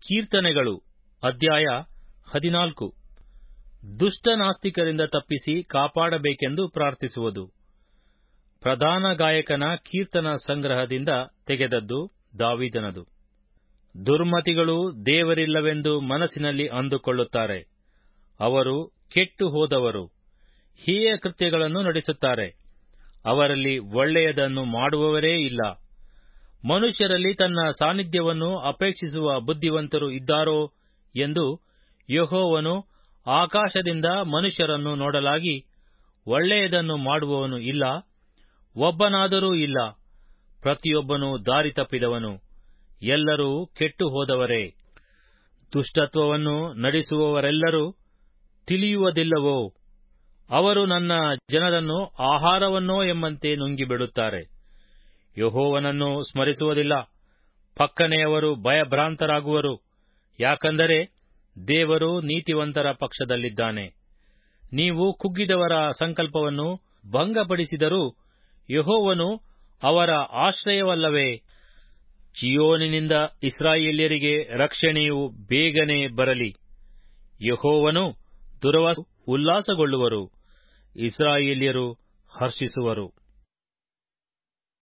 ಕೀರ್ತನೆಗಳು ಅಧ್ಯಾಯ ಹದಿನಾಲ್ಕು ದುಷ್ಟ ನಾಸ್ತಿಕರಿಂದ ತಪ್ಪಿಸಿ ಕಾಪಾಡಬೇಕೆಂದು ಪ್ರಾರ್ಥಿಸುವುದು ಪ್ರಧಾನ ಗಾಯಕನ ಕೀರ್ತನ ಸಂಗ್ರಹದಿಂದ ತೆಗೆದದ್ದು ದಾವಿದನದು ದುರ್ಮತಿಗಳು ದೇವರಿಲ್ಲವೆಂದು ಮನಸ್ಸಿನಲ್ಲಿ ಅಂದುಕೊಳ್ಳುತ್ತಾರೆ ಅವರು ಕೆಟ್ಟು ಹೋದವರು ಹೀಯ ಕೃತ್ಯಗಳನ್ನು ನಡೆಸುತ್ತಾರೆ ಅವರಲ್ಲಿ ಒಳ್ಳೆಯದನ್ನು ಮಾಡುವವರೇ ಇಲ್ಲ ಮನುಷ್ಯರಲ್ಲಿ ತನ್ನ ಸಾನ್ನಿಧ್ಯವನ್ನು ಅಪೇಕ್ಷಿಸುವ ಬುದ್ಧಿವಂತರು ಇದ್ದಾರೋ ಎಂದು ಯೆಹೋವನು ಆಕಾಶದಿಂದ ಮನುಷ್ಯರನ್ನು ನೋಡಲಾಗಿ ಒಳ್ಳೆಯದನ್ನು ಮಾಡುವವನು ಇಲ್ಲ ಒಬ್ಬನಾದರೂ ಇಲ್ಲ ಪ್ರತಿಯೊಬ್ಬನು ದಾರಿ ತಪ್ಪಿದವನು ಎಲ್ಲರೂ ಕೆಟ್ಟು ಹೋದವರೇ ದುಷ್ಟತ್ವವನ್ನು ನಡೆಸುವವರೆಲ್ಲರೂ ತಿಳಿಯುವುದಿಲ್ಲವೋ ಅವರು ನನ್ನ ಜನರನ್ನು ಆಹಾರವನ್ನೋ ಎಂಬಂತೆ ನುಂಗಿಬಿಡುತ್ತಾರೆ ಯಹೋವನನ್ನು ಸ್ಮರಿಸುವುದಿಲ್ಲ ಪಕ್ಕನೆಯವರು ಭಯಭ್ರಾಂತರಾಗುವರು ಯಾಕಂದರೆ ದೇವರು ನೀತಿವಂತರ ಪಕ್ಷದಲ್ಲಿದ್ದಾನೆ ನೀವು ಕುಗ್ಗಿದವರ ಸಂಕಲ್ಪವನ್ನು ಭಂಗಪಡಿಸಿದರೂ ಯಹೋವನು ಅವರ ಆಶ್ರಯವಲ್ಲವೇ ಚಿಯೋನಿನಿಂದ ಇಸ್ರಾಯೇಲ್ಯರಿಗೆ ರಕ್ಷಣೆಯು ಬೇಗನೆ ಬರಲಿ ಯಹೋವನು ದುರವ ಉಲ್ಲಾಸಗೊಳ್ಳುವರು ಇಸ್ರಾಯೇಲ್ಯರು ಹರ್ಷಿಸುವರು